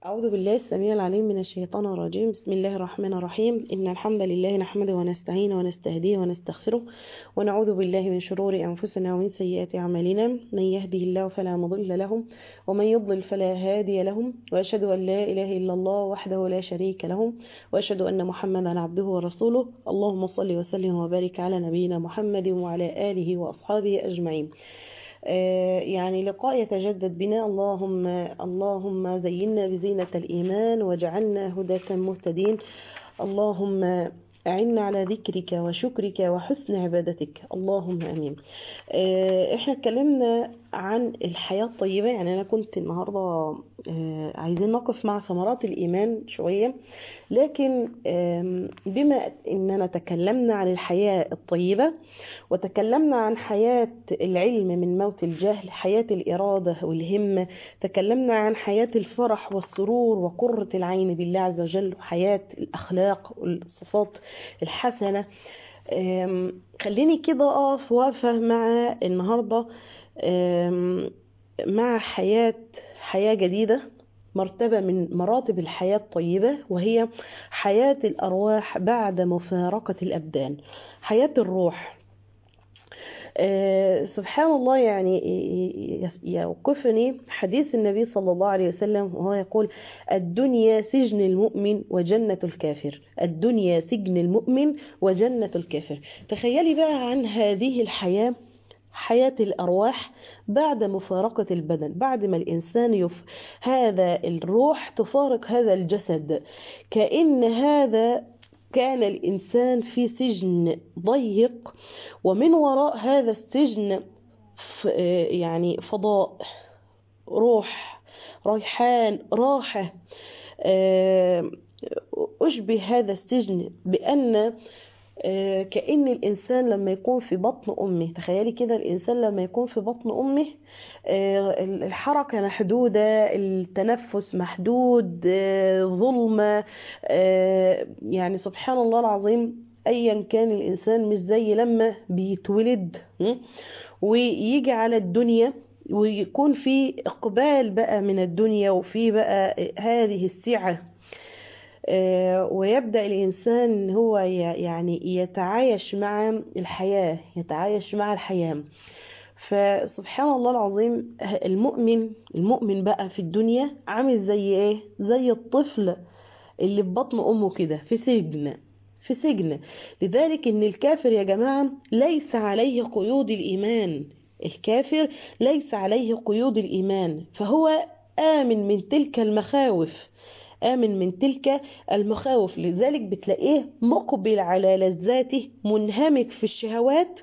أعوذ بالله السميع العليم من الشيطان الرجيم بسم الله الرحمن الرحيم إن الحمد لله نحمده ونستعين ونستهديه ونستغفره ونعوذ بالله من شرور أنفسنا ومن سيئات أعمالنا من يهده الله فلا مضل له ومن يضلل فلا هادي له وأشهد أن لا إله إلا الله وحده لا شريك له وأشهد أن محمدا عبده ورسوله اللهم صل وسلم وبارك على نبينا محمد وعلى آله وأصحابه أجمعين يعني لقاء يتجدد بنا اللهم اللهم زينا بزينة الإيمان وجعلنا هداة مهتدين اللهم أعنا على ذكرك وشكرك وحسن عبادتك اللهم أمين احنا اتكلمنا عن الحياة الطيبة يعني أنا كنت النهاردة عايزين نقف مع ثمرات الإيمان شوية لكن بما أننا تكلمنا عن الحياة الطيبة وتكلمنا عن حياة العلم من موت الجهل حياة الإرادة والهمة تكلمنا عن حياة الفرح والسرور وقرة العين بالله عز وجل وحياة الأخلاق والصفات الحسنة خليني كده أقف وقفة مع النهاردة مع حياة حياة جديدة مرتبة من مراتب الحياة الطيبة وهي حياة الأرواح بعد مفارقة الأبدان حياة الروح أه سبحان الله يعني يوقفني حديث النبي صلى الله عليه وسلم وهو يقول الدنيا سجن المؤمن وجنة الكافر الدنيا سجن المؤمن وجنة الكافر تخيلي بقى عن هذه الحياة حياة الأرواح بعد مفارقة البدن بعد ما الإنسان يف هذا الروح تفارق هذا الجسد كأن هذا كان الإنسان في سجن ضيق ومن وراء هذا السجن يعني فضاء روح ريحان راحة أشبه هذا السجن بأن كأن الإنسان لما يكون في بطن أمه تخيلي كده الإنسان لما يكون في بطن أمه الحركة محدودة التنفس محدود ظلمة يعني سبحان الله العظيم أيا كان الإنسان مش زي لما بيتولد ويجي على الدنيا ويكون في إقبال بقى من الدنيا وفي بقى هذه السعة ويبدأ الإنسان هو يعني يتعايش مع الحياة يتعايش مع الحياة فسبحان الله العظيم المؤمن المؤمن بقى في الدنيا عامل زي ايه زي الطفل اللي في بطن امه كده في سجن في سجن لذلك ان الكافر يا جماعة ليس عليه قيود الايمان الكافر ليس عليه قيود الايمان فهو آمن من تلك المخاوف آمن من تلك المخاوف لذلك بتلاقيه مقبل على لذاته منهمك في الشهوات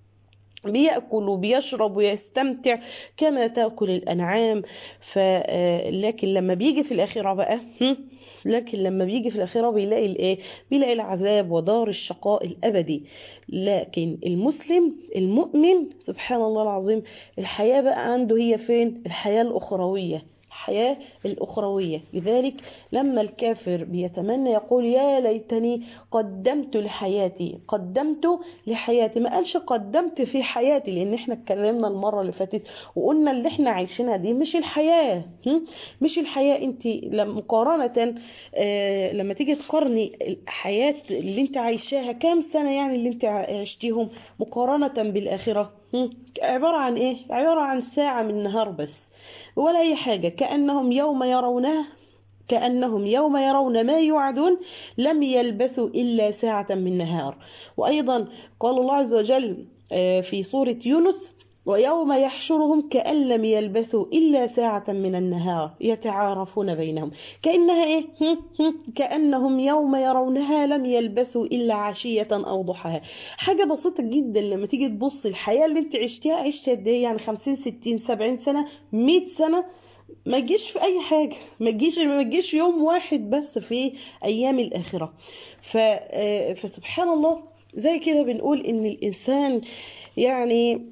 بيأكل وبيشرب ويستمتع كما تأكل الأنعام ف لكن لما بيجي في الآخرة بقى لكن لما بيجي في الآخرة بيلاقي الإيه؟ بيلاقي العذاب ودار الشقاء الأبدي لكن المسلم المؤمن سبحان الله العظيم الحياة بقى عنده هي فين؟ الحياة الأخروية الحياة الأخروية لذلك لما الكافر بيتمنى يقول يا ليتني قدمت لحياتي قدمت لحياتي ما قالش قدمت في حياتي لأن احنا اتكلمنا المرة اللي فاتت وقلنا اللي احنا عايشينها دي مش الحياة مش الحياة انت مقارنة آه لما تيجي تقارني الحياة اللي انت عايشاها كام سنة يعني اللي انت عشتيهم مقارنة بالآخرة عبارة عن ايه عبارة عن ساعة من النهار بس ولا أي حاجة كأنهم يوم يرونه كأنهم يوم يرون ما يوعدون لم يلبثوا إلا ساعة من نهار وأيضا قال الله عز وجل في سورة يونس ويوم يحشرهم كأن لم يلبثوا إلا ساعة من النهار يتعارفون بينهم كأنها إيه كأنهم يوم يرونها لم يلبثوا إلا عشية أو ضحاها حاجة بسيطة جدا لما تيجي تبص الحياة اللي انت عشتها عشت قد ايه يعني 50 60 70 سنة 100 سنة ما تجيش في اي حاجه ما تجيش ما تجيش يوم واحد بس في ايام الاخره ف فسبحان الله زي كده بنقول ان الانسان يعني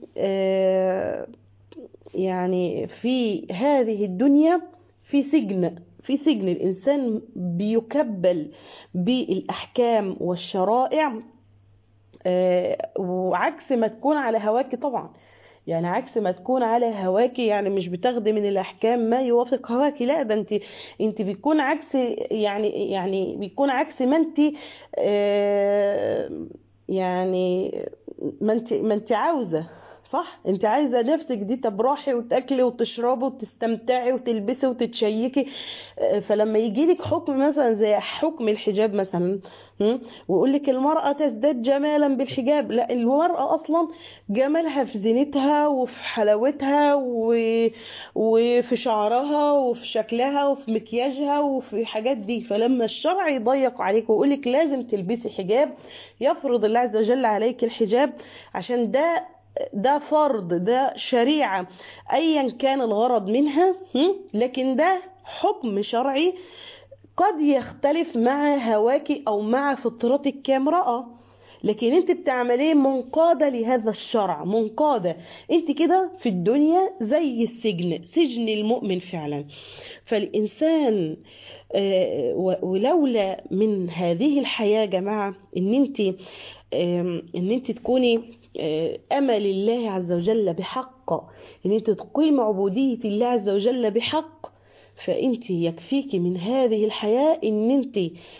يعني في هذه الدنيا في سجن في سجن الإنسان بيكبل بالأحكام والشرائع وعكس ما تكون على هواك طبعا يعني عكس ما تكون على هواكي يعني مش بتاخدي من الاحكام ما يوافق هواكي لا ده انت انت بيكون عكس يعني يعني بيكون عكس ما انت آه، يعني ما انت ما انت عاوزه صح انت عايزه نفسك دي تبرحي وتاكلي وتشربي وتستمتعي وتلبسي وتتشيكي آه، فلما يجي لك حكم مثلا زي حكم الحجاب مثلا هم؟ ويقول لك المراه تزداد جمالا بالحجاب لا المراه اصلا جمالها في زينتها وفي حلاوتها و... وفي شعرها وفي شكلها وفي مكياجها وفي حاجات دي فلما الشرع يضيق عليك ويقول لك لازم تلبسي حجاب يفرض الله عز وجل عليك الحجاب عشان ده ده فرض ده شريعة أيا كان الغرض منها هم؟ لكن ده حكم شرعي قد يختلف مع هواك أو مع فطرتك كامرأة لكن انت بتعمليه منقادة لهذا الشرع منقادة انت كده في الدنيا زي السجن سجن المؤمن فعلا فالإنسان آه، و- ولولا من هذه الحياة يا جماعة ان انت آم، ان انت تكوني آه، امل الله عز وجل بحق ان انت تقيم عبودية الله عز وجل بحق فانت يكفيك من هذه الحياة ان انت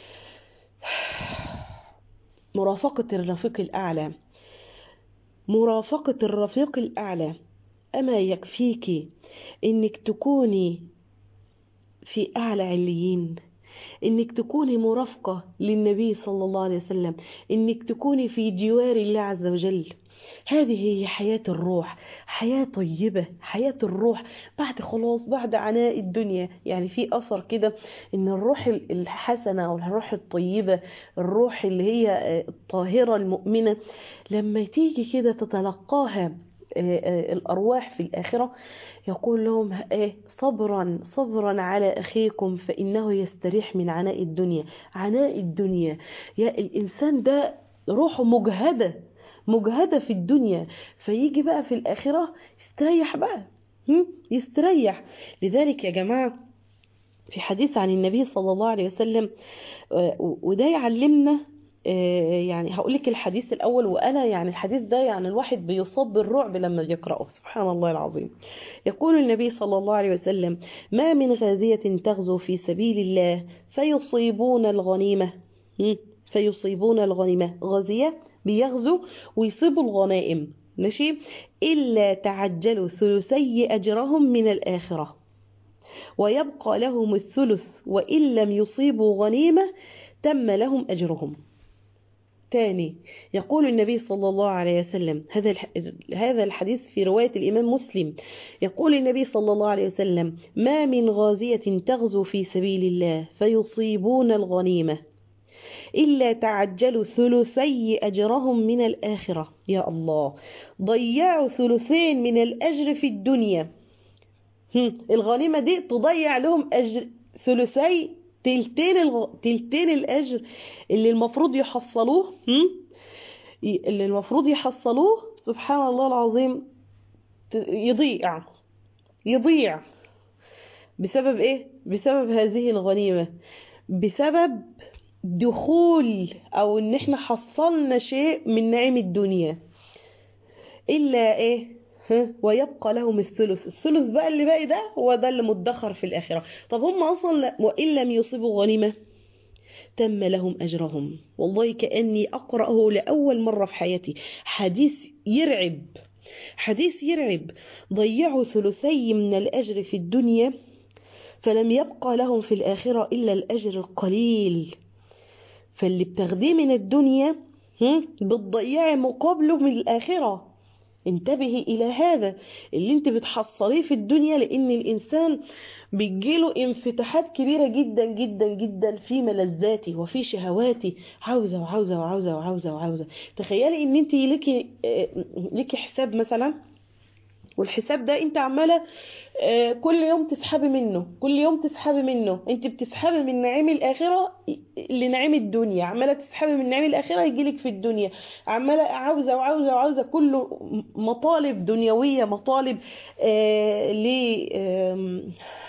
مرافقة الرفيق الأعلى مرافقة الرفيق الأعلى أما يكفيك إنك تكوني في أعلى عليين إنك تكوني مرافقة للنبي صلى الله عليه وسلم إنك تكوني في جوار الله عز وجل هذه هي حياة الروح حياة طيبة حياة الروح بعد خلاص بعد عناء الدنيا يعني في أثر كده إن الروح الحسنة أو الروح الطيبة الروح اللي هي آه، الطاهرة المؤمنة لما تيجي كده تتلقاها آه، آه، الأرواح في الآخرة يقول لهم ايه صبرا صبرا على أخيكم فإنه يستريح من عناء الدنيا عناء الدنيا يا الإنسان ده روحه مجهدة مجهدة في الدنيا فيجي بقى في الآخرة يستريح بقى هم؟ يستريح لذلك يا جماعة في حديث عن النبي صلى الله عليه وسلم آه، وده يعلمنا آه، يعني هقول لك الحديث الأول وأنا يعني الحديث ده يعني الواحد بيصاب بالرعب لما بيقرأه سبحان الله العظيم يقول النبي صلى الله عليه وسلم ما من غازية تغزو في سبيل الله فيصيبون الغنيمة هم؟ فيصيبون الغنيمة غازية بيغزو ويصيبوا الغنائم ماشي إلا تعجلوا ثلثي أجرهم من الآخرة ويبقى لهم الثلث وإن لم يصيبوا غنيمة تم لهم أجرهم تاني يقول النبي صلى الله عليه وسلم هذا الح- هذا الحديث في رواية الإمام مسلم يقول النبي صلى الله عليه وسلم ما من غازية تغزو في سبيل الله فيصيبون الغنيمة إلا تعجلوا ثلثي أجرهم من الآخرة يا الله ضيعوا ثلثين من الأجر في الدنيا هم، الغنيمة دي تضيع لهم أجر ثلثي تلتين الغ... تلتين الأجر اللي المفروض يحصلوه هم؟ ي- اللي المفروض يحصلوه سبحان الله العظيم ت- يضيع يضيع بسبب ايه بسبب هذه الغنيمة بسبب دخول او ان احنا حصلنا شيء من نعيم الدنيا الا ايه ها؟ ويبقى لهم الثلث الثلث بقى اللي باقي ده هو ده اللي مدخر في الآخرة طب هم أصلا لا- وإن لم يصيبوا غنيمة تم لهم أجرهم والله كأني أقرأه لأول مرة في حياتي حديث يرعب حديث يرعب ضيعوا ثلثي من الأجر في الدنيا فلم يبقى لهم في الآخرة إلا الأجر القليل فاللي بتاخديه من الدنيا هم، بتضيعي مقابله من الآخرة انتبهي إلى هذا اللي انت بتحصليه في الدنيا لأن الإنسان بيجيله انفتاحات كبيرة جدا جدا جدا في ملذاتي وفي شهواتي عاوزة وعاوزة وعاوزة وعاوزة وعاوزة تخيلي ان انت ليكي آه، ليكي حساب مثلا والحساب ده انت عماله آه، كل يوم تسحبي منه كل يوم تسحبي منه انت بتسحبي من نعيم الاخره لنعيم الدنيا عماله تسحبي من نعيم الاخره يجيلك في الدنيا عماله عاوزه وعاوزه وعاوزه كله مطالب دنيويه مطالب آه ل آم،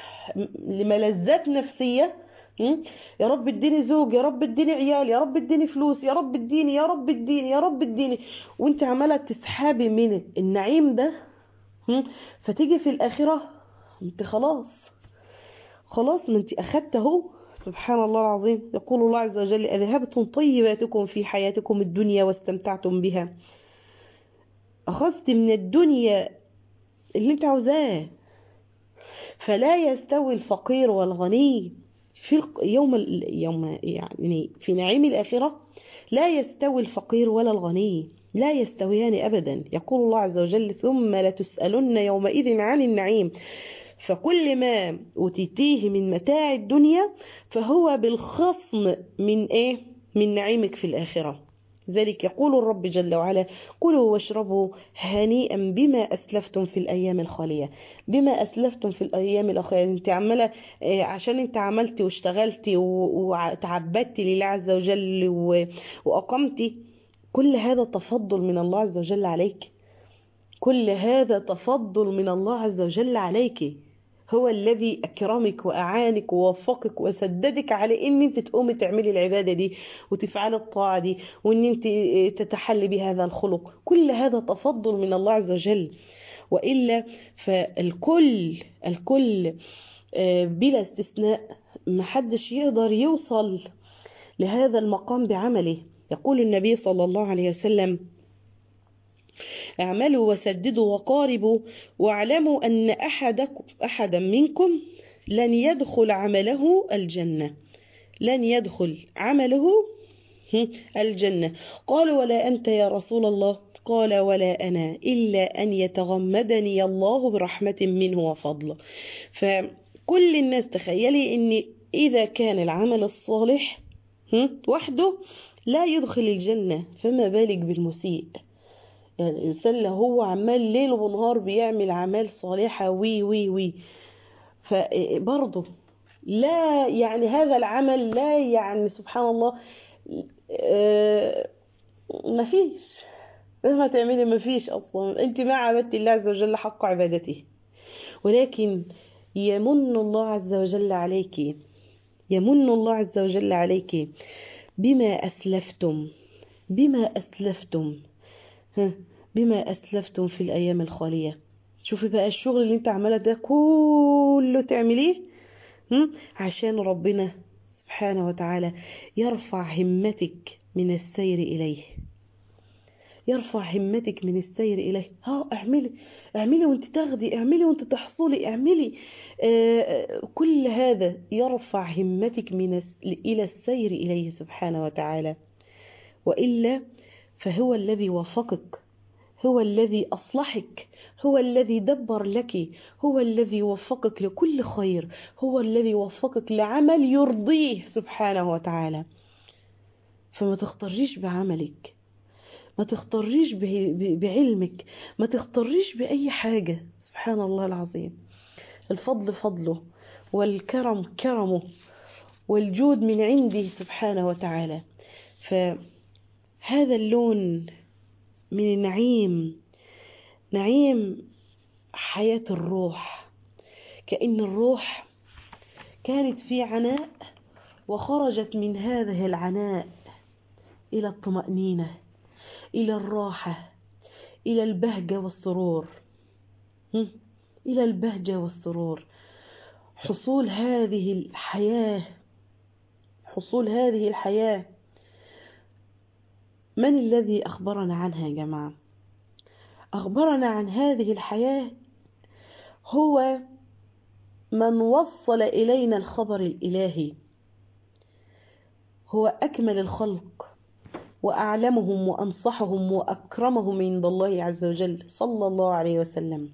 لملذات نفسيه م? يا رب اديني زوج يا رب اديني عيال يا رب اديني فلوس يا رب اديني يا رب اديني يا رب اديني وانت عماله تسحبي من النعيم ده هم؟ فتيجي في الآخرة انت خلاص خلاص ما انت أخدت اهو سبحان الله العظيم يقول الله عز وجل أذهبتم طيباتكم في حياتكم الدنيا واستمتعتم بها أخذت من الدنيا اللي انت عاوزاه فلا يستوي الفقير والغني في الق- يوم ال- يوم يعني في نعيم الآخرة لا يستوي الفقير ولا الغني لا يستويان أبدا يقول الله عز وجل ثم لتسألن يومئذ عن النعيم فكل ما أوتيتيه من متاع الدنيا فهو بالخصم من إيه؟ من نعيمك في الآخرة ذلك يقول الرب جل وعلا كلوا واشربوا هنيئا بما أسلفتم في الأيام الخالية بما أسلفتم في الأيام الخالية أنت عمالة آه، عشان أنت عملتي واشتغلتي و- وتعبدتي لله عز وجل و- وأقمتي كل هذا تفضل من الله عز وجل عليك كل هذا تفضل من الله عز وجل عليك هو الذي أكرمك وأعانك ووفقك وسددك على إن أنت تقومي تعملي العبادة دي وتفعلي الطاعة دي وإن أنت تتحلي بهذا الخلق كل هذا تفضل من الله عز وجل وإلا فالكل الكل آه، بلا استثناء محدش يقدر يوصل لهذا المقام بعمله يقول النبي صلى الله عليه وسلم اعملوا وسددوا وقاربوا واعلموا أن أحدكم أحدا منكم لن يدخل عمله الجنة لن يدخل عمله هم، الجنة قالوا ولا أنت يا رسول الله قال ولا أنا إلا أن يتغمدني الله برحمة منه وفضله فكل الناس تخيلي أن إذا كان العمل الصالح هم، وحده لا يدخل الجنة فما بالك بالمسيء يعني الإنسان اللي هو عمال ليل ونهار بيعمل أعمال صالحة وي وي وي فبرضه لا يعني هذا العمل لا يعني سبحان الله آه، مفيش مهما تعملي مفيش أصلا أنت ما عبدت الله عز وجل حق عبادته ولكن يمن الله عز وجل عليك يمن الله عز وجل عليك بما أسلفتم بما أسلفتم ها، بما أسلفتم في الأيام الخالية شوفي بقى الشغل اللي انت عماله ده كله تعمليه هم؟ عشان ربنا سبحانه وتعالى يرفع همتك من السير إليه يرفع همتك من السير إليه ها اعملي اعملي وانت تاخدي اعملي وانت تحصلي اعملي آه آه، كل هذا يرفع همتك من الس- إلى السير إليه سبحانه وتعالى وإلا فهو الذي وفقك هو الذي أصلحك هو الذي دبر لك هو الذي وفقك لكل خير هو الذي وفقك لعمل يرضيه سبحانه وتعالى فما تختاريش بعملك ما تختاريش به- ب- بعلمك ما تختاريش بأي حاجة سبحان الله العظيم الفضل فضله والكرم كرمه والجود من عنده سبحانه وتعالى فهذا اللون من النعيم نعيم حياة الروح كأن الروح كانت في عناء وخرجت من هذه العناء إلى الطمأنينة إلى الراحة إلى البهجة والسرور هم؟ إلى البهجة والسرور حصول هذه الحياة حصول هذه الحياة من الذي أخبرنا عنها يا جماعة أخبرنا عن هذه الحياة هو من وصل إلينا الخبر الإلهي هو أكمل الخلق وأعلمهم وأنصحهم وأكرمهم عند الله عز وجل صلى الله عليه وسلم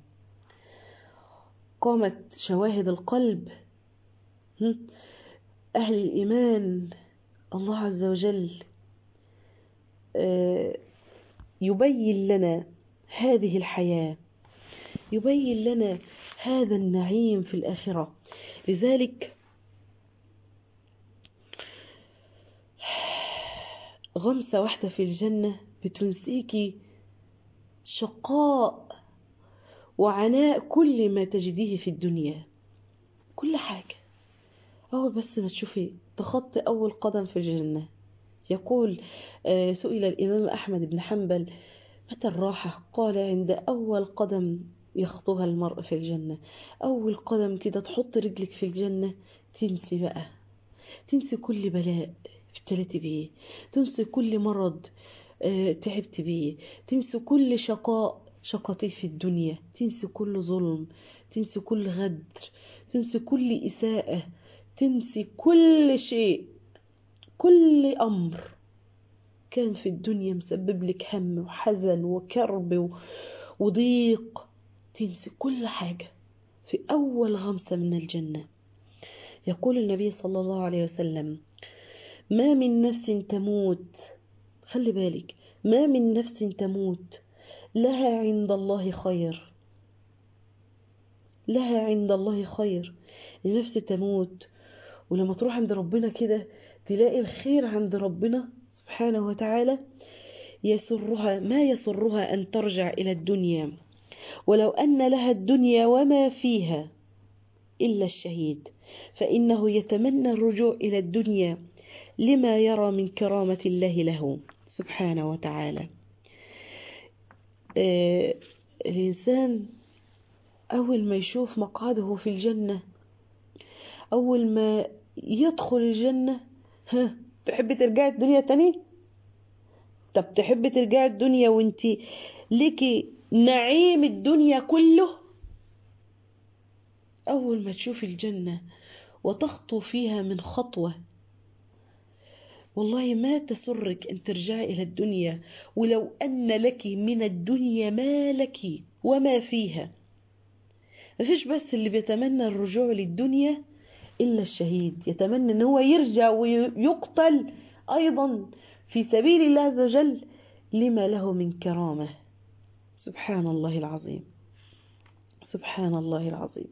قامت شواهد القلب هم؟ أهل الإيمان الله عز وجل آه، يبين لنا هذه الحياة يبين لنا هذا النعيم في الآخرة لذلك غمسة واحدة في الجنة بتنسيكي شقاء وعناء كل ما تجديه في الدنيا كل حاجة أول بس ما تشوفي تخطي أول قدم في الجنة يقول آه، سئل الإمام أحمد بن حنبل متى الراحة قال عند أول قدم يخطوها المرء في الجنة أول قدم كده تحط رجلك في الجنة تنسي بقى تنسي كل بلاء ابتليتي بيه تنسي كل مرض اه تعبت بيه تنسي كل شقاء شقتيه في الدنيا تنسي كل ظلم تنسي كل غدر تنسي كل إساءة تنسي كل شيء كل أمر كان في الدنيا مسبب لك هم وحزن وكرب وضيق تنسي كل حاجة في أول غمسة من الجنة يقول النبي صلى الله عليه وسلم ما من نفس تموت خلي بالك ما من نفس تموت لها عند الله خير لها عند الله خير النفس تموت ولما تروح عند ربنا كده تلاقي الخير عند ربنا سبحانه وتعالى يسرها ما يسرها أن ترجع إلى الدنيا ولو أن لها الدنيا وما فيها إلا الشهيد فإنه يتمنى الرجوع إلى الدنيا لما يرى من كرامة الله له سبحانه وتعالى آه الإنسان أول ما يشوف مقعده في الجنة أول ما يدخل الجنة ها تحبي ترجعي الدنيا تاني طب تحبي ترجعي الدنيا وانتي ليكي نعيم الدنيا كله أول ما تشوفي الجنة وتخطو فيها من خطوة والله ما تسرك أن ترجعي إلى الدنيا ولو أن لك من الدنيا ما لك وما فيها مفيش بس اللي بيتمنى الرجوع للدنيا إلا الشهيد يتمنى أن هو يرجع ويقتل أيضا في سبيل الله عز وجل لما له من كرامة سبحان الله العظيم سبحان الله العظيم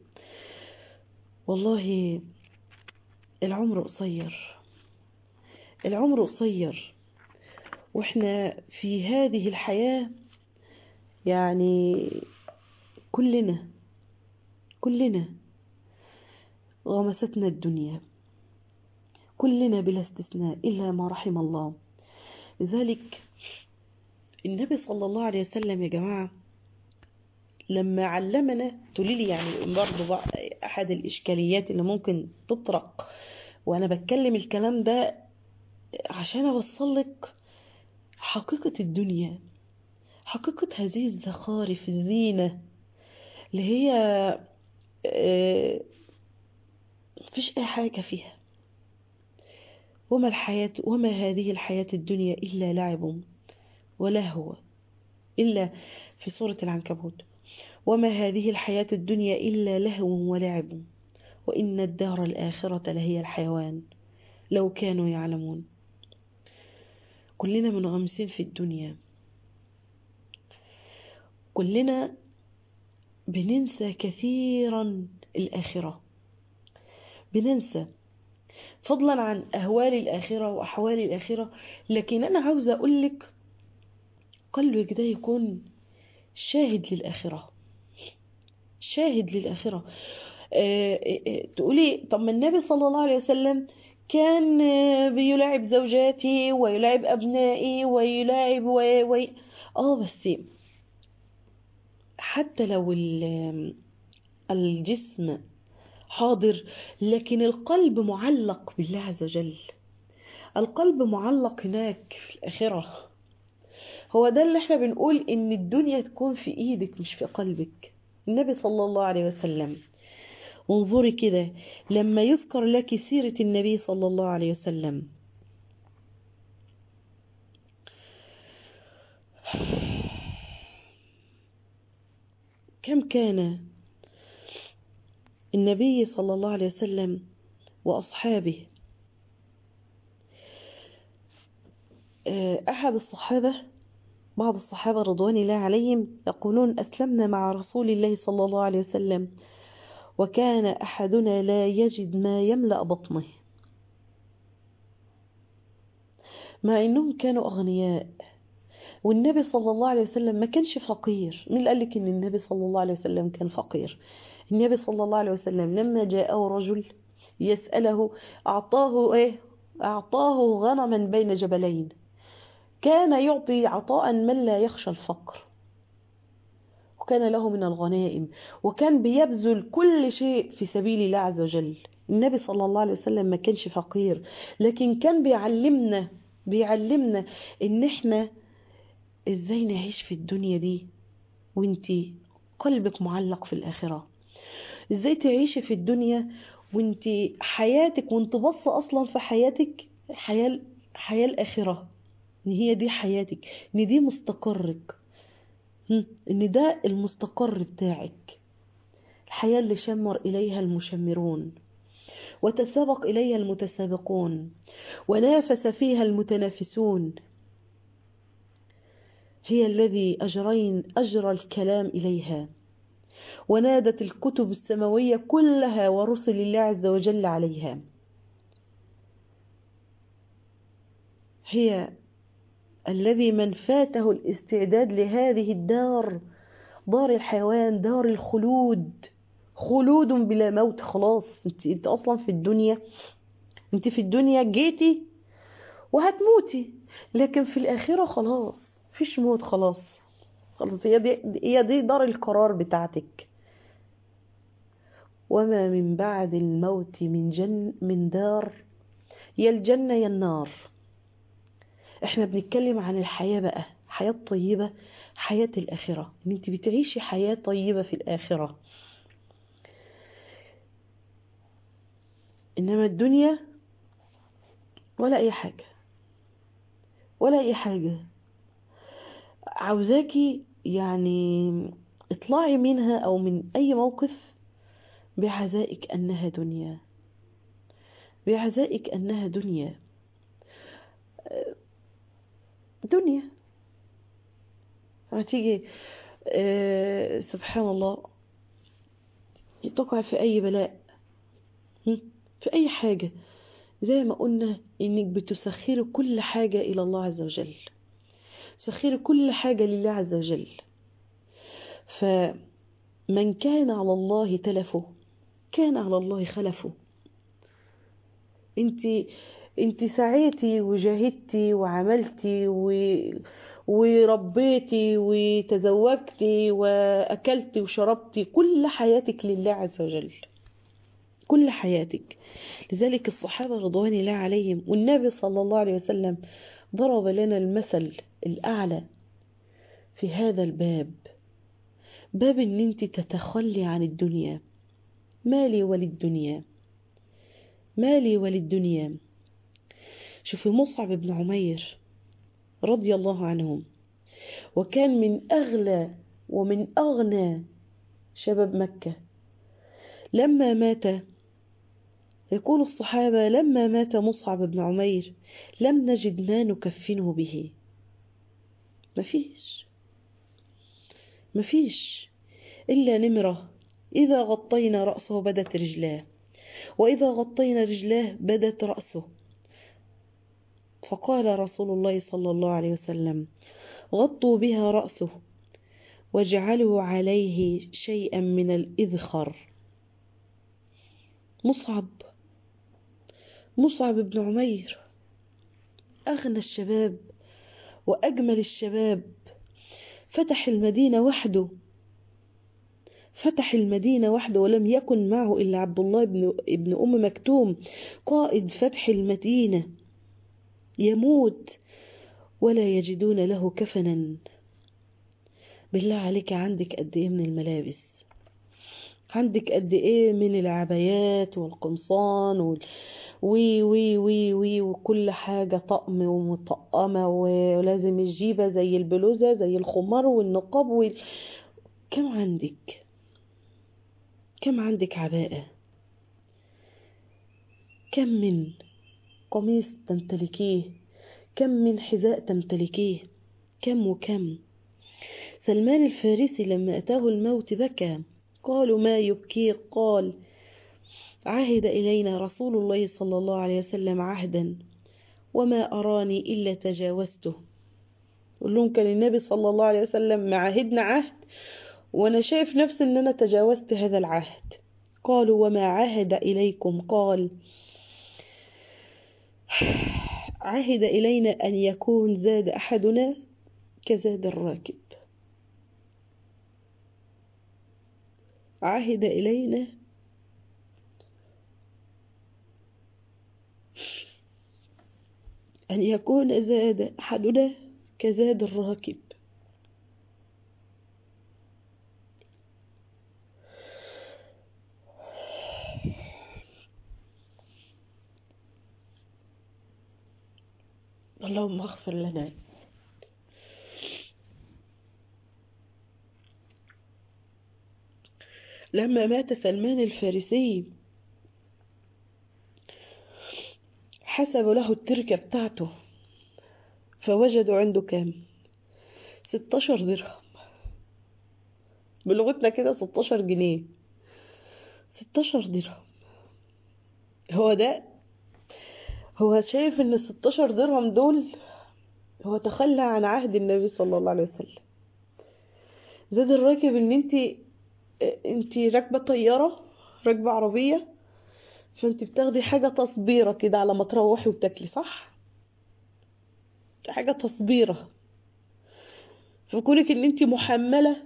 والله العمر قصير العمر قصير واحنا في هذه الحياة يعني كلنا كلنا غمستنا الدنيا كلنا بلا استثناء إلا ما رحم الله لذلك النبي صلى الله عليه وسلم يا جماعة لما علمنا تقولي لي يعني برضه أحد الإشكاليات اللي ممكن تطرق وأنا بتكلم الكلام ده عشان أوصلك حقيقة الدنيا حقيقة هذه الزخارف الزينة اللي هي مفيش أي حاجة فيها وما الحياة وما هذه الحياة الدنيا إلا لعب ولا هو إلا في سورة العنكبوت وما هذه الحياة الدنيا إلا لهو ولعب وإن الدار الآخرة لهي الحيوان لو كانوا يعلمون كلنا منغمسين في الدنيا كلنا بننسى كثيرا الآخرة بننسى فضلا عن أهوال الآخرة وأحوال الآخرة لكن أنا عاوزة أقولك قلبك ده يكون شاهد للآخرة شاهد للآخرة أه أه تقولي طب ما النبي صلى الله عليه وسلم كان بيلاعب زوجاتي ويلاعب أبنائي ويلاعب وي وي اه بس حتى لو الجسم حاضر لكن القلب معلق بالله عز وجل القلب معلق هناك في الآخرة هو ده اللي احنا بنقول ان الدنيا تكون في ايدك مش في قلبك النبي صلى الله عليه وسلم انظري كده لما يذكر لك سيرة النبي صلى الله عليه وسلم كم كان النبي صلى الله عليه وسلم وأصحابه أحد الصحابة بعض الصحابة رضوان الله عليهم يقولون أسلمنا مع رسول الله صلى الله عليه وسلم وكان أحدنا لا يجد ما يملأ بطنه مع أنهم كانوا أغنياء والنبي صلى الله عليه وسلم ما كانش فقير مين قال لك أن النبي صلى الله عليه وسلم كان فقير النبي صلى الله عليه وسلم لما جاءه رجل يسأله أعطاه إيه أعطاه غنما بين جبلين كان يعطي عطاء من لا يخشى الفقر وكان له من الغنائم وكان بيبذل كل شيء في سبيل الله عز وجل النبي صلى الله عليه وسلم ما كانش فقير لكن كان بيعلمنا بيعلمنا ان احنا ازاي نعيش في الدنيا دي وانتي قلبك معلق في الآخرة ازاي تعيشي في الدنيا وانتي حياتك وانت باصه اصلا في حياتك حياة حياة الآخرة ان هي دي حياتك ان دي مستقرك ان ده المستقر بتاعك الحياة اللي شمر إليها المشمرون وتسابق إليها المتسابقون ونافس فيها المتنافسون هي الذي أجرين أجرى الكلام إليها ونادت الكتب السماوية كلها ورسل الله عز وجل عليها هي الذي من فاته الاستعداد لهذه الدار دار الحيوان دار الخلود خلود بلا موت خلاص انت, انت اصلا في الدنيا انت في الدنيا جيتي وهتموتي لكن في الاخره خلاص مفيش موت خلاص خلاص هي دي هي دي دار القرار بتاعتك وما من بعد الموت من جن من دار يا الجنه يا النار احنا بنتكلم عن الحياه بقى حياه طيبه حياه الاخره ان انت بتعيشي حياه طيبه في الاخره انما الدنيا ولا اي حاجه ولا اي حاجه عاوزاكي يعني اطلعي منها او من اي موقف بعزائك انها دنيا بعزائك انها دنيا دنيا هتيجي أه سبحان الله تقع في اي بلاء في اي حاجه زي ما قلنا انك بتسخري كل حاجه الى الله عز وجل سخري كل حاجه لله عز وجل فمن كان على الله تلفه كان على الله خلفه انت انت سعيتي وجاهدتي وعملتي و... وربيتي وتزوجتي واكلتي وشربتي كل حياتك لله عز وجل كل حياتك لذلك الصحابه رضوان الله عليهم والنبي صلى الله عليه وسلم ضرب لنا المثل الاعلى في هذا الباب باب ان انت تتخلي عن الدنيا مالي وللدنيا مالي وللدنيا شوفي مصعب بن عمير رضي الله عنهم وكان من أغلى ومن أغنى شباب مكة لما مات يقول الصحابة لما مات مصعب بن عمير لم نجد ما نكفنه به مفيش مفيش إلا نمرة إذا غطينا رأسه بدت رجلاه وإذا غطينا رجلاه بدت رأسه فقال رسول الله صلى الله عليه وسلم غطوا بها رأسه واجعلوا عليه شيئا من الإذخر مصعب مصعب بن عمير أغنى الشباب وأجمل الشباب فتح المدينة وحده فتح المدينة وحده ولم يكن معه إلا عبد الله بن, ابن أم مكتوم قائد فتح المدينة يموت ولا يجدون له كفنا بالله عليك عندك قد ايه من الملابس عندك قد ايه من العبايات والقمصان وال... وي وي وي وي وكل حاجة طقم ومطقمة ولازم الجيبة زي البلوزة زي الخمار والنقاب وال... كم عندك كم عندك عباءة كم من قميص تمتلكيه كم من حذاء تمتلكيه كم وكم سلمان الفارسي لما أتاه الموت بكى قالوا ما يبكيه قال عهد إلينا رسول الله صلى الله عليه وسلم عهدا وما أراني إلا تجاوزته قل لهم كان النبي صلى الله عليه وسلم معاهدنا عهد وأنا شايف نفسي أن أنا تجاوزت هذا العهد قالوا وما عهد إليكم قال عهد إلينا أن يكون زاد أحدنا كزاد الراكب عهد إلينا أن يكون زاد أحدنا كزاد الراكب اللهم اغفر لنا لما مات سلمان الفارسي حسبوا له التركة بتاعته فوجدوا عنده كام 16 درهم بلغتنا كده 16 جنيه 16 درهم هو ده هو شايف ان ال 16 درهم دول هو تخلى عن عهد النبي صلى الله عليه وسلم زاد الراكب ان انت انت راكبه طياره راكبه عربيه فانت بتاخدي حاجه تصبيره كده على ما تروحي وتاكلي صح حاجه تصبيره فكونك ان انت محمله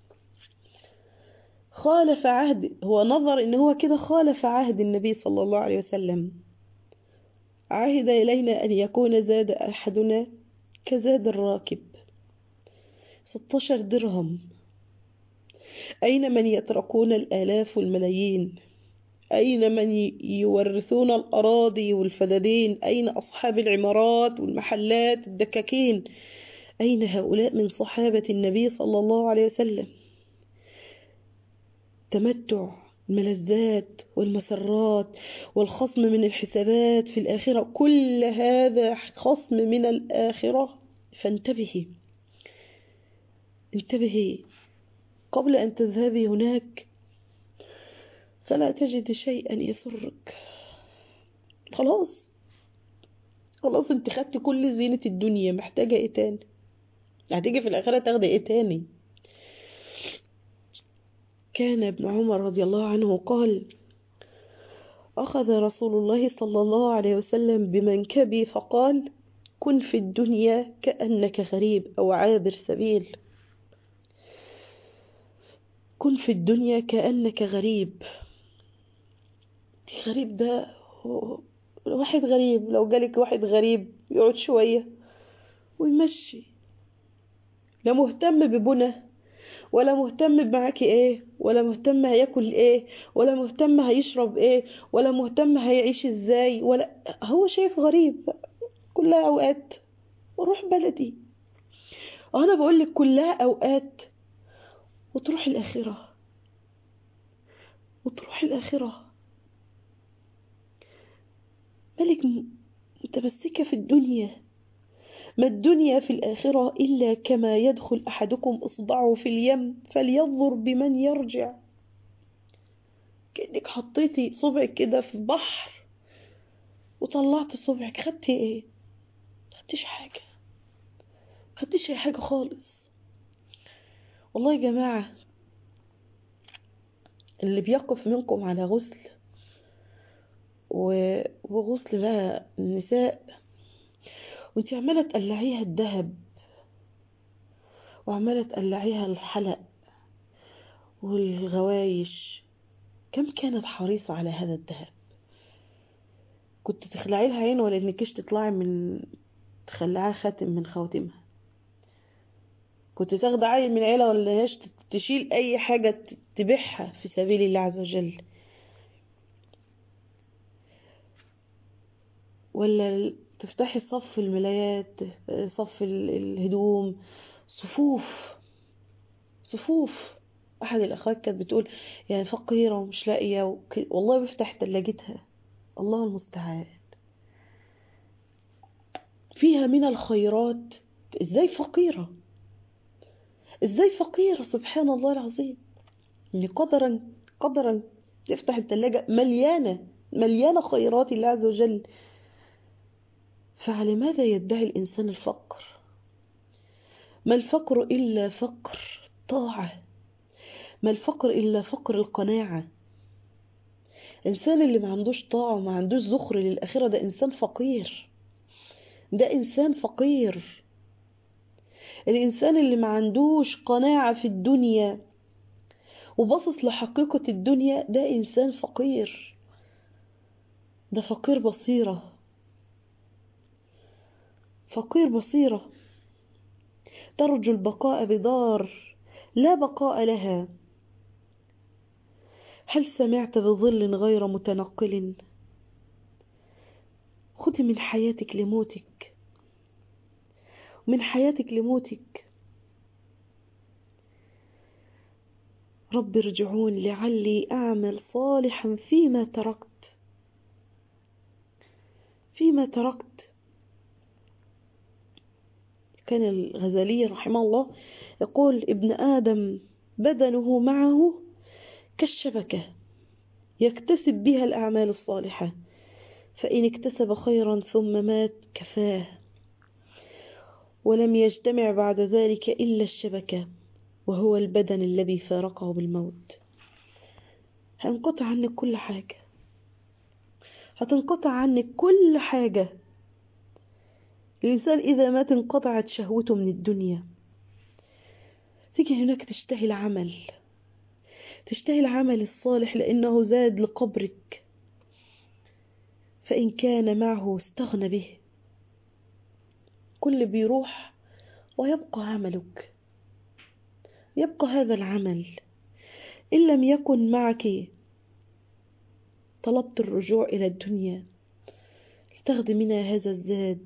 خالف عهد هو نظر ان هو كده خالف عهد النبي صلى الله عليه وسلم عهد إلينا أن يكون زاد أحدنا كزاد الراكب 16 درهم أين من يتركون الآلاف والملايين أين من يورثون الأراضي والفدادين أين أصحاب العمارات والمحلات الدكاكين أين هؤلاء من صحابة النبي صلى الله عليه وسلم تمتع الملذات والمسرات والخصم من الحسابات في الآخرة كل هذا خصم من الآخرة فانتبهي انتبهي قبل أن تذهبي هناك فلا تجد شيئا يسرك خلاص خلاص انت خدت كل زينة الدنيا محتاجة ايه تاني هتيجي في الآخرة تاخدي ايه تاني كان ابن عمر رضي الله عنه قال أخذ رسول الله صلى الله عليه وسلم بمنكبي فقال كن في الدنيا كأنك غريب أو عابر سبيل كن في الدنيا كأنك غريب غريب ده واحد غريب لو جالك واحد غريب يقعد شوية ويمشي لا مهتم ببنى ولا مهتم معاكي ايه ولا مهتم هياكل ايه ولا مهتم هيشرب ايه ولا مهتم هيعيش ازاي ولا هو شايف غريب كلها اوقات وروح بلدي انا بقولك كلها اوقات وتروح الاخره وتروح الاخره مالك متمسكه في الدنيا ما الدنيا في الآخرة إلا كما يدخل أحدكم إصبعه في اليم فلينظر بمن يرجع كأنك حطيتي صبعك كده في بحر وطلعت صبعك خدتي ايه خدتيش حاجة خدتيش أي حاجة خالص والله يا جماعة اللي بيقف منكم على غسل وغسل بقى النساء وانت عمالة تقلعيها الذهب وعمالة تقلعيها الحلق والغوايش كم كانت حريصة على هذا الذهب كنت تخلعي لها عين ولا انكش تطلعي من تخلعها خاتم من خواتمها كنت تاخد عيل من عيلة ولا هاش تشيل اي حاجة تبيعها في سبيل الله عز وجل ولا تفتحي صف الملايات صف الهدوم صفوف صفوف احد الاخوات كانت بتقول يعني فقيره ومش لاقيه وك... والله بفتح تلاجتها الله المستعان فيها من الخيرات ازاي فقيره ازاي فقيره سبحان الله العظيم يعني قدرا قدرا تفتح التلاجة مليانة مليانة خيرات الله عز وجل فعلى ماذا يدعي الإنسان الفقر ما الفقر إلا فقر طاعة ما الفقر إلا فقر القناعة الإنسان اللي ما عندوش طاعة وما عندوش ذخر للآخرة ده إنسان فقير ده إنسان فقير الإنسان اللي ما عندوش قناعة في الدنيا وباصص لحقيقة الدنيا ده إنسان فقير ده فقير بصيرة فقير بصيرة ترجو البقاء بدار لا بقاء لها هل سمعت بظل غير متنقل خذي من حياتك لموتك ومن حياتك لموتك رب ارجعون لعلي أعمل صالحا فيما تركت فيما تركت كان الغزالي رحمه الله يقول ابن آدم بدنه معه كالشبكة يكتسب بها الأعمال الصالحة فإن اكتسب خيرا ثم مات كفاه ولم يجتمع بعد ذلك إلا الشبكة وهو البدن الذي فارقه بالموت هينقطع عنك كل حاجة هتنقطع عنك كل حاجة الإنسان إذا مات انقطعت شهوته من الدنيا تيجي هناك تشتهي العمل تشتهي العمل الصالح لأنه زاد لقبرك فإن كان معه استغنى به كل بيروح ويبقى عملك يبقى هذا العمل إن لم يكن معك طلبت الرجوع إلى الدنيا لتاخذي منها هذا الزاد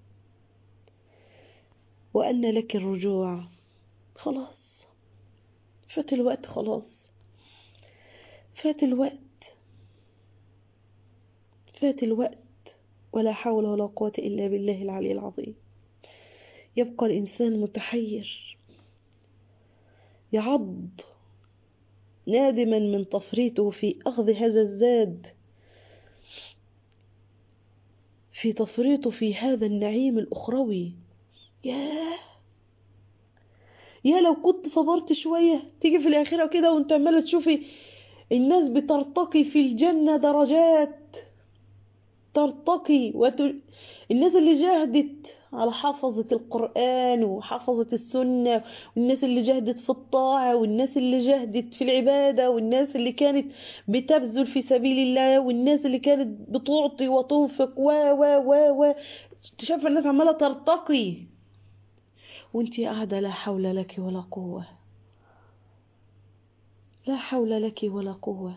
وأن لك الرجوع خلاص فات الوقت خلاص فات الوقت فات الوقت ولا حول ولا قوة إلا بالله العلي العظيم يبقى الإنسان متحير يعض نادما من تفريطه في أخذ هذا الزاد في تفريطه في هذا النعيم الأخروي ياه يا لو كنت صبرت شوية تيجي في الآخرة كده وانت عمالة تشوفي الناس بترتقي في الجنة درجات ترتقي وت... الناس اللي جاهدت على حفظة القرآن وحفظة السنة والناس اللي جاهدت في الطاعة والناس اللي جاهدت في العبادة والناس اللي كانت بتبذل في سبيل الله والناس اللي كانت بتعطي وتنفق و و و و شايفة الناس عمالة ترتقي وانتي قاعدة لا حول لك ولا قوة لا حول لك ولا قوة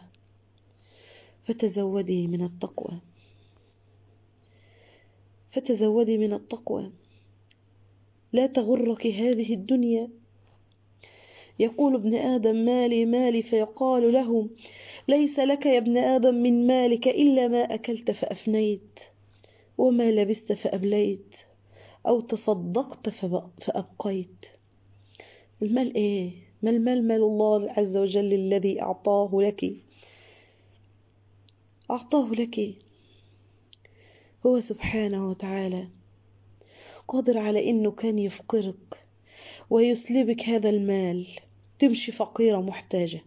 فتزودي من التقوى فتزودي من التقوى لا تغرك هذه الدنيا يقول ابن آدم مالي مالي فيقال له ليس لك يا ابن آدم من مالك إلا ما أكلت فأفنيت وما لبست فأبليت أو تصدقت فأبقيت المال إيه؟ ما المال مال الله عز وجل الذي أعطاه لك أعطاه لك هو سبحانه وتعالى قادر على إنه كان يفقرك ويسلبك هذا المال تمشي فقيرة محتاجة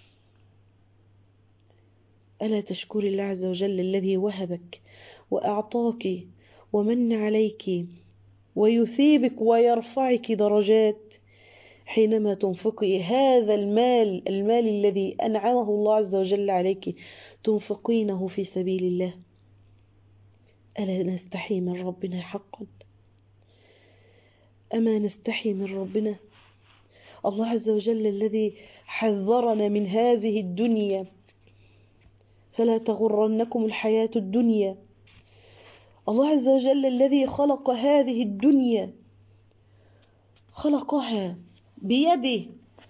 ألا تشكري الله عز وجل الذي وهبك وأعطاك ومن عليك ويثيبك ويرفعك درجات حينما تنفقي هذا المال المال الذي أنعمه الله عز وجل عليك تنفقينه في سبيل الله ألا نستحي من ربنا حقا أما نستحي من ربنا الله عز وجل الذي حذرنا من هذه الدنيا فلا تغرنكم الحياة الدنيا الله عز وجل الذي خلق هذه الدنيا خلقها بيده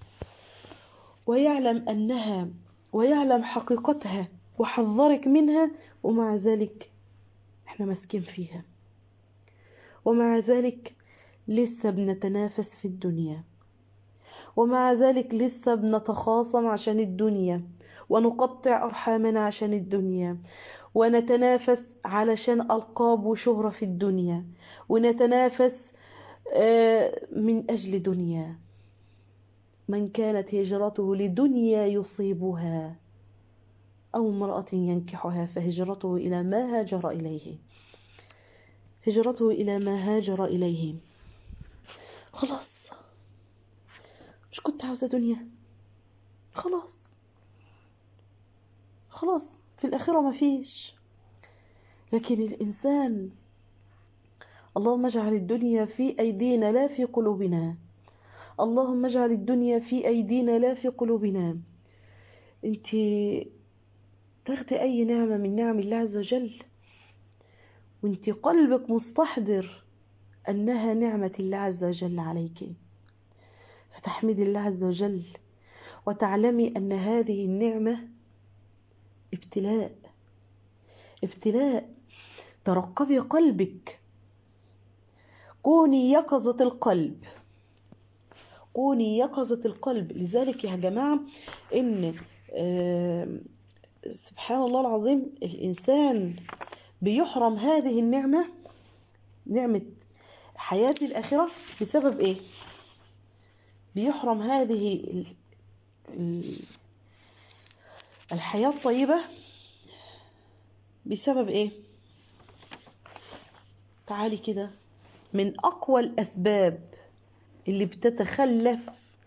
ويعلم أنها ويعلم حقيقتها وحذرك منها ومع ذلك احنا ماسكين فيها ومع ذلك لسه بنتنافس في الدنيا ومع ذلك لسه بنتخاصم عشان الدنيا ونقطع أرحامنا عشان الدنيا ونتنافس علشان ألقاب وشهرة في الدنيا ونتنافس من أجل دنيا من كانت هجرته لدنيا يصيبها أو امرأة ينكحها فهجرته إلى ما هاجر إليه هجرته إلى ما هاجر إليه خلاص مش كنت عاوزة دنيا خلاص خلاص في الآخرة ما فيش لكن الإنسان اللهم اجعل الدنيا في أيدينا لا في قلوبنا اللهم اجعل الدنيا في أيدينا لا في قلوبنا انت تاخدي أي نعمة من نعم الله عز وجل وانت قلبك مستحضر أنها نعمة الله عز وجل عليك فتحمدي الله عز وجل وتعلمي أن هذه النعمة ابتلاء ابتلاء ترقبي قلبك كوني يقظة القلب كوني يقظة القلب لذلك يا جماعة إن سبحان الله العظيم الإنسان بيحرم هذه النعمة نعمة حياة الآخرة بسبب إيه؟ بيحرم هذه الحياة الطيبة بسبب إيه؟ تعالي كده من أقوى الأسباب اللي بتتخلف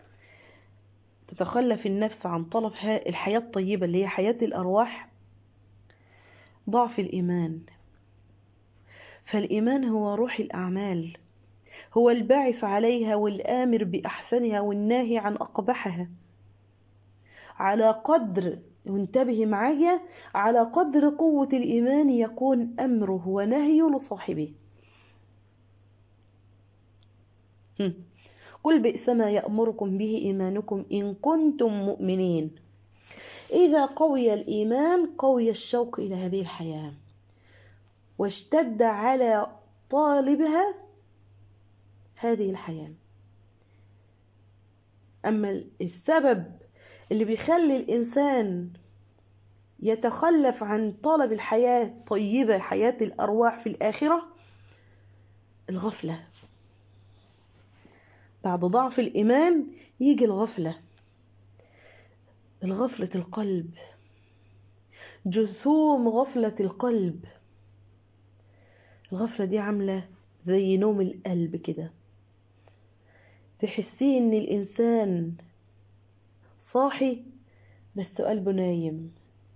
تتخلف النفس عن طلب الحياة الطيبة اللي هي حياة الأرواح ضعف الإيمان فالإيمان هو روح الأعمال هو الباعث عليها والآمر بأحسنها والناهي عن أقبحها على قدر وانتبه معايا على قدر قوة الإيمان يكون أمره ونهيه لصاحبه قل بئس ما يأمركم به إيمانكم إن كنتم مؤمنين إذا قوي الإيمان قوي الشوق إلى هذه الحياة واشتد على طالبها هذه الحياة أما السبب اللي بيخلي الإنسان يتخلف عن طلب الحياة الطيبة حياة الأرواح في الآخرة الغفلة بعد ضعف الإيمان يجي الغفلة الغفلة القلب جثوم غفلة القلب الغفلة دي عاملة زي نوم القلب كده تحسيه ان الانسان صاحي بس قلبه نايم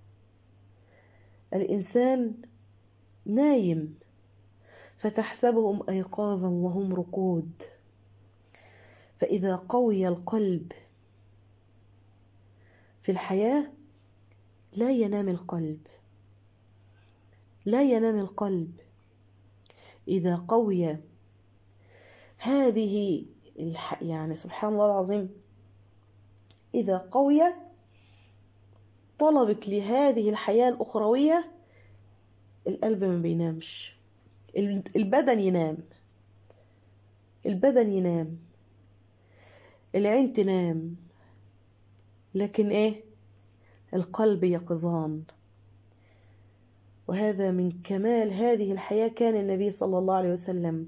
الانسان نايم فتحسبهم ايقاظا وهم رقود فاذا قوي القلب في الحياه لا ينام القلب لا ينام القلب إذا قوي هذه الح... يعني سبحان الله العظيم إذا قوي طلبك لهذه الحياة الأخروية القلب ما بينامش البدن ينام البدن ينام العين تنام لكن ايه القلب يقظان وهذا من كمال هذه الحياة كان النبي صلى الله عليه وسلم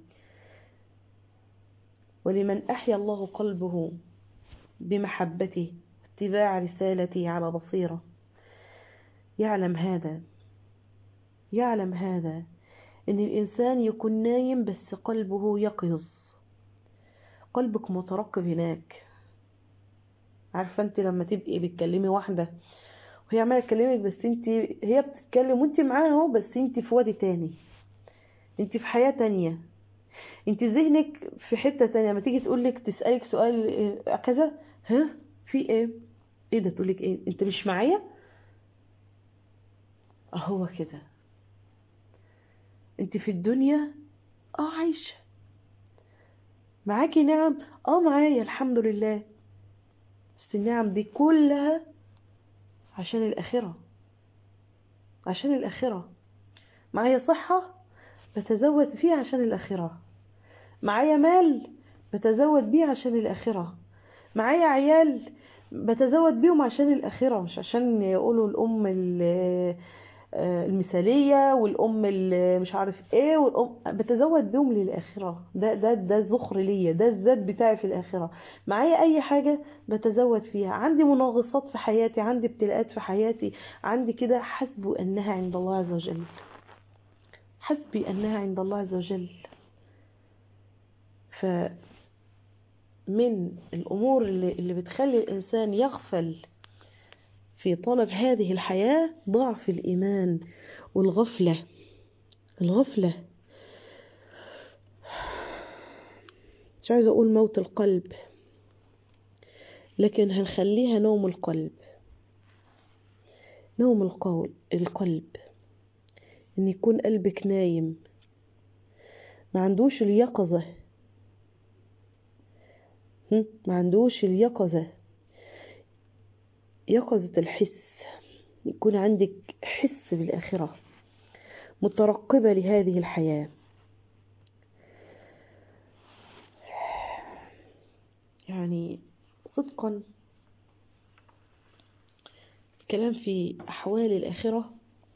ولمن أحيا الله قلبه بمحبته اتباع رسالته على بصيرة يعلم هذا يعلم هذا ان الانسان يكون نايم بس قلبه يقظ قلبك مترقب هناك عارفه انت لما تبقي بتكلمي واحده وهي عماله تكلمك بس انت هي بتتكلم وانت معاها اهو بس انت في وادي تاني انت في حياه تانية انت ذهنك في حته تانية لما تيجي تقولك تسالك سؤال اه كذا ها في ايه ايه ده تقولك ايه انت مش معايا هو كده انت في الدنيا اه عايشه معاكي نعم اه معايا الحمد لله بس النعم دي كلها عشان الآخرة عشان الآخرة معايا صحة بتزود فيه عشان الآخرة معايا مال بتزود بيه عشان الآخرة معايا عيال بتزود بيهم عشان الآخرة مش عشان يقولوا الأم المثالية والأم اللي مش عارف ايه والأم بتزود بيهم للآخرة ده ده ده الذخر ليا ده الذات بتاعي في الآخرة معايا أي حاجة بتزود فيها عندي مناغصات في حياتي عندي ابتلاءات في حياتي عندي كده حسبوا أنها عند الله عز وجل حسبي أنها عند الله عز وجل ف من الأمور اللي, اللي بتخلي الإنسان يغفل في طلب هذه الحياة ضعف الإيمان والغفلة الغفلة مش عايزة أقول موت القلب لكن هنخليها نوم القلب نوم القول القلب إن يكون قلبك نايم ما عندوش اليقظة ما عندوش اليقظة يقظة الحس يكون عندك حس بالآخرة مترقبة لهذه الحياة يعني صدقا الكلام في أحوال الآخرة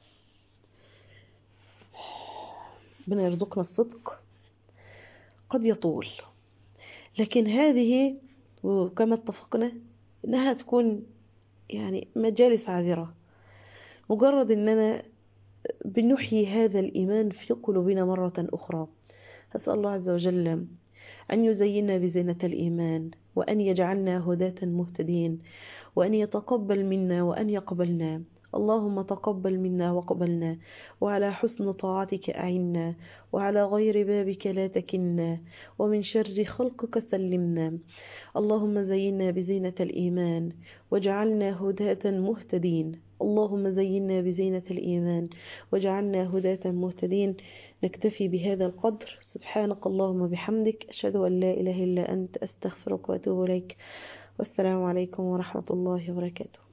ربنا يرزقنا الصدق قد يطول لكن هذه وكما اتفقنا انها تكون يعني مجالس عابرة مجرد اننا بنحيي هذا الايمان في قلوبنا مرة اخرى اسأل الله عز وجل ان يزيننا بزينة الايمان وان يجعلنا هداة مهتدين وان يتقبل منا وان يقبلنا اللهم تقبل منا وقبلنا وعلى حسن طاعتك أعنا وعلى غير بابك لا تكلنا ومن شر خلقك سلمنا اللهم زينا بزينة الإيمان واجعلنا هداة مهتدين اللهم زينا بزينة الإيمان واجعلنا هداة مهتدين نكتفي بهذا القدر سبحانك اللهم بحمدك أشهد أن لا إله إلا أنت أستغفرك وأتوب إليك والسلام عليكم ورحمة الله وبركاته